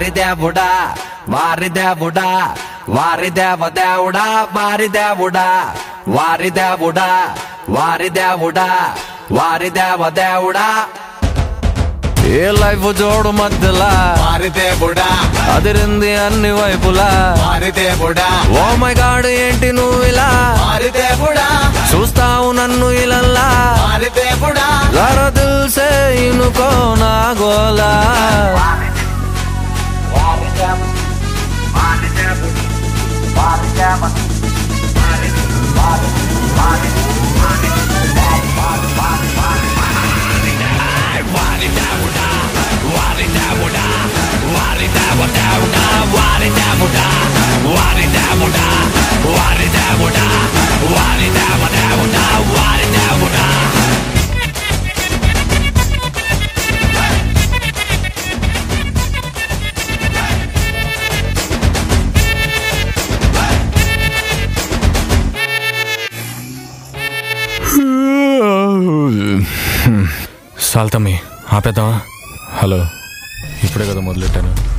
వారి దేవుడా వారి దేవుడా వారి దేవ దేవుడా వారి దేవుడా వారి దేవుడా వారి దేవుడా వారి దేవ దేవుడా ఏ లైఫ్ జోడు మధ్యలా వారి దేవుడా అదిరింది అన్ని వైపులా వారి దేవుడా ఓ మై గాడ్ ఏంటి నువ్వు ఇలా వారి దేవుడా చూస్తావు నన్ను ఇలల్లా వారి దేవుడా జర దిల్ సే ఇనుకో నా గోలా సాల్తమ్మి ఆపేద్దామా హలో ఇప్పుడే కదా మొదలెట్టాను